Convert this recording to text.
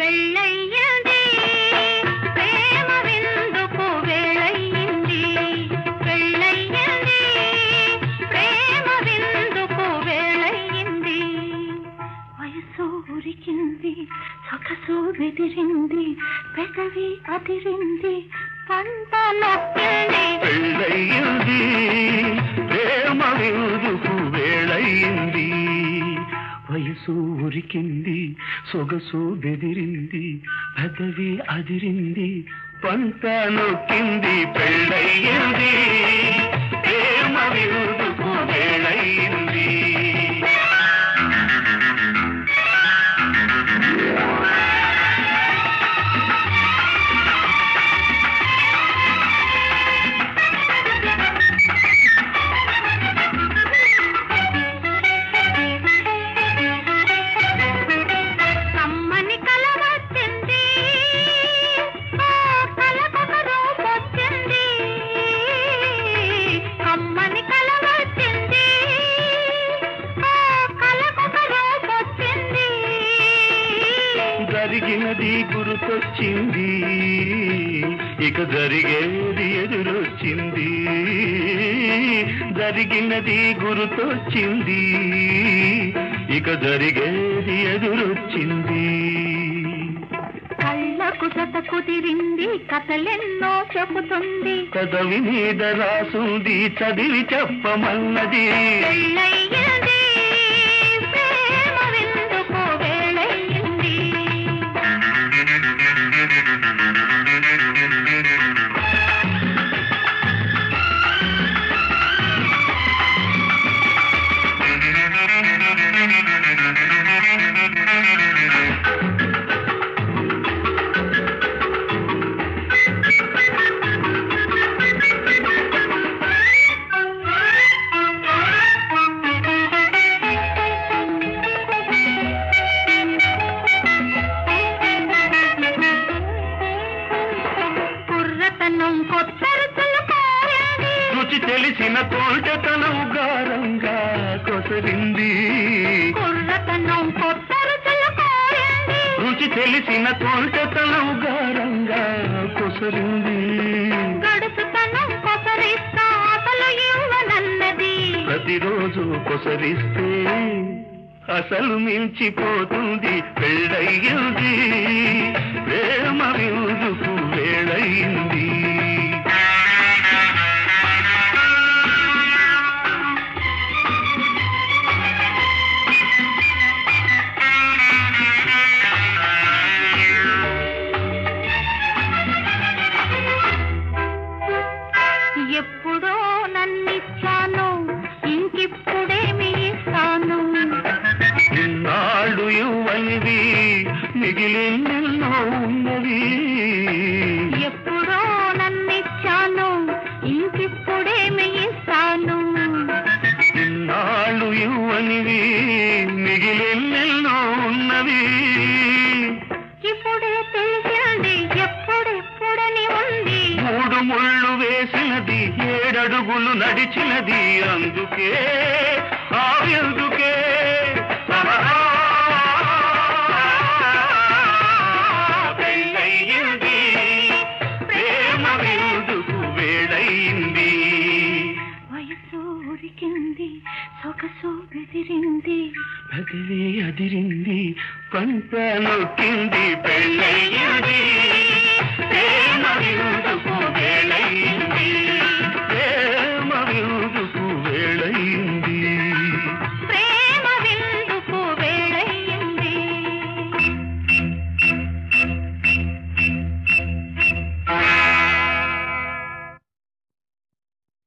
పెళ్ళయ్యింది ప్రేమ విందుకు వేళయ్యింది పెళ్ళయ్యింది ప్రేమ విందుకు వేళయ్యింది వయసు ఉరికింది సొగసు బెదిరింది పెదవి అదిరింది పంట నొక్కింది పెళ్ళయింది ప్రేమ విరుదుకు వేళయింది వయసు ఉరికింది సొగసు బెదిరింది పెదవి అదిరింది పంట నొక్కింది పెళ్ళయింది ప్రేమ విరుదుకు వేళయింది కమ్మని కల వచ్చింది ఆ కలకొక రూపొచ్చింది కమ్మని కల వచ్చింది ఆ కలకొక రూపొచ్చింది జరిగినది గుర్తొచ్చింది ఇక జరిగేది ఎదురొచ్చింది జరిగినది గుర్తొచ్చింది ఇక జరిగేది ఎదురొచ్చింది కళ్ళకు జత కుదిరింది కథలెన్నో చెబుతుంది కదవి మీద రాసుంది చదివి చెప్పమన్నది పెళ్ళయ్యింది ప్రేమ విందుకు వేళయ్యింది కుర్రతనం కొత్త రుచులు కోరింది రుచి తెలిసిన తోటతనం గారంగా కొసరింది కుర్రతనం కొత్త రుచులు కోరింది రుచి తెలిసిన తోటతనం గారంగా కొసరింది గడుసుతనం కొసరిస్తా అసలు ఇవ్వనన్నది ప్రతిరోజు కొసరిస్తే అసలు మించిపోతుంది పెళ్ళయింది ప్రేమ విరుదుకు వేళయింది ఎప్పుడో నన్నిచ్చాను ఇంకిప్పుడేమి ఇస్తాను ఇన్నాళ్ళు ఇవ్వనివి మిగిలినెన్నో ఉన్నవి ఎప్పుడో నన్నిచ్చాను ఇంకిప్పుడేమి ఇస్తాను ఇన్నాళ్ళు ఇవ్వనివి మిగిలినెన్నో ఉన్నవి ఇప్పుడే తెలిసింది ఎప్పుడెప్పుడని ఉంది మూడు ముళ్ళు వేసినది ఏడడుగులు నడిచినది అందుకే ఆ ఎందుకే పెళ్ళయింది ప్రేమ విందుకు వేళయింది వయసు ఉరికింది సొగసు బెదిరింది పదవి అదిరింది పంట నొక్కింది పెళ్ళయింది